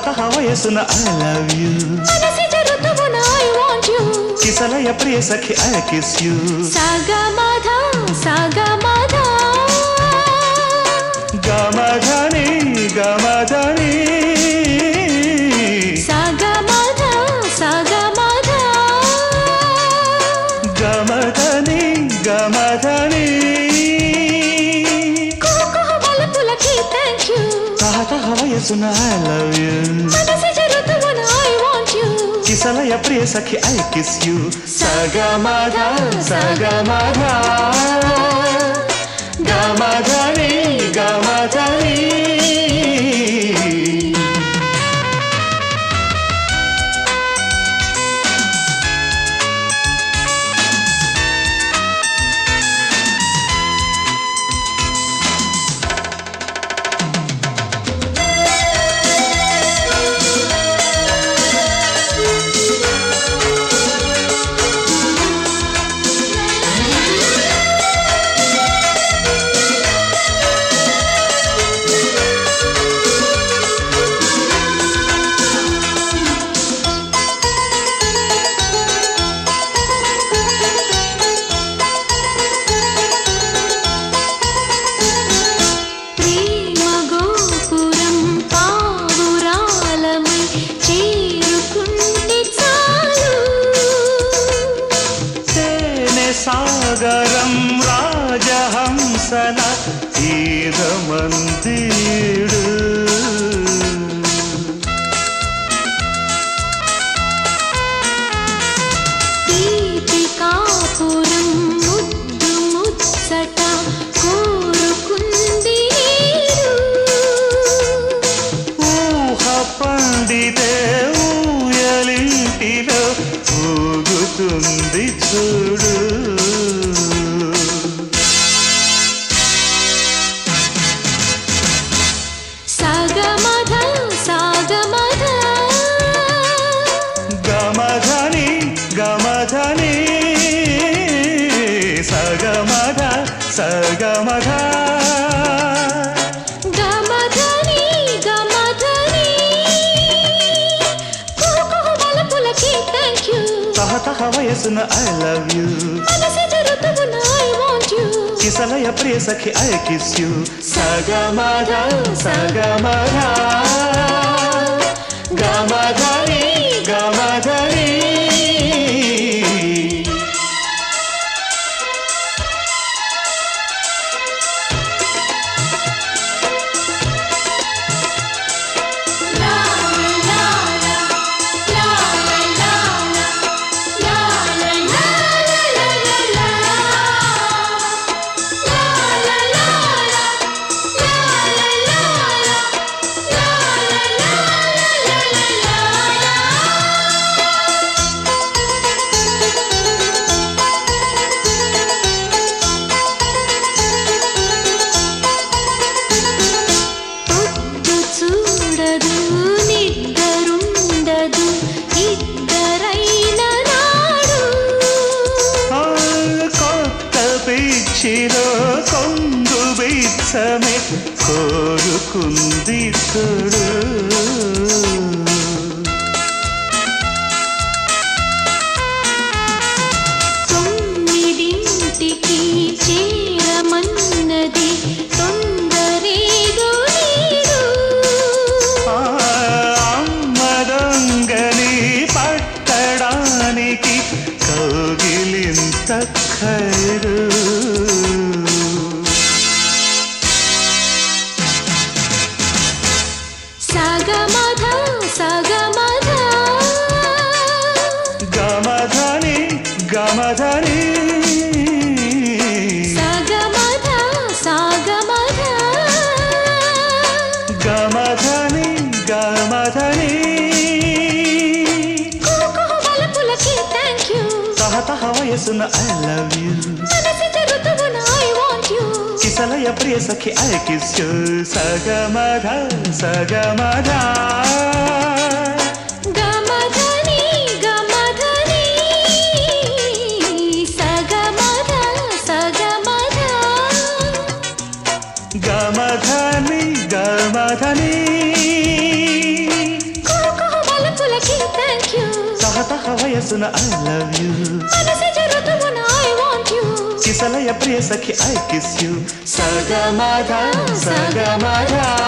తహతహ వయసున I love you మనసిజ ఋతువున I want you కిసలయ ప్రియ సఖి ఐ కిస్ యూ సగమధ సగమధ గమధని గమధని సగమధ సగమధ గమధని గమధని కుహుకుహ వలపులకి థ్యాంక్ యూ తహతహ వయసున ఐ లవ్ యూ మనసిజ ఋతువున I want you కిసలయ ప్రియ సఖి ఐ కిస్ యూ సగమధ సగమధ గమధని గమధని ప్రేమ గోపురం పావురాలమై చేరుకుంటే చాలు తేనె సాగరం రాజహంసల తీరమందిడు తీపి కాపురం ముద్దు ముచ్చట కోరుకుంది నీరు. ఊహ పండితే ఊయలింటిలో ఊగుతుంది చూడు సగమధ సగమధ గమధని గమధని సగమధ సగమధ గమధని గమధని కుహుకుహు వలపులకి థ్యాంక్ యూ తహతహ వయసున ఐ లవ్ యూ మనసిజ ఋతువున I want you కిసలయ ప్రియ సఖి ఐ కిస్ యూ సగమధ సగమధ గమధని గమధని పొద్దు చూడదు నిద్దరుండదు ఇద్దరైన నాడు ఆ కొత్త పిచ్చిలో కొంగు బిచ్చమే కోరుకుంది తోడు తొమ్మిదింటికి చేరమన్నది తొందరేగో నీరు ఆ అమ్మ దొంగని పట్టడానికి కౌగిలింత ఖైరు సగమధ సగమధ గమధని గమధని సగమధ సగమధ గమధని గమధని కుహుకుహు వలపులకి థ్యాంక్ యూ తహతహ వయసున ఐ లవ్ యూ మనసిజ ఋతువున I want you కిసలయ ప్రియ సఖి ఐ కిస్ యూ సగమధ సగమధ గమధని గమధని సగమధ సగమధ గమధని గమధని వయసున ఐ లవ్ యూ మనసిజ ఋతువున ఐ వాంట్ యు కిసలయ ప్రియ సఖి ఐ కిస్ యూ సగమధ సగమధ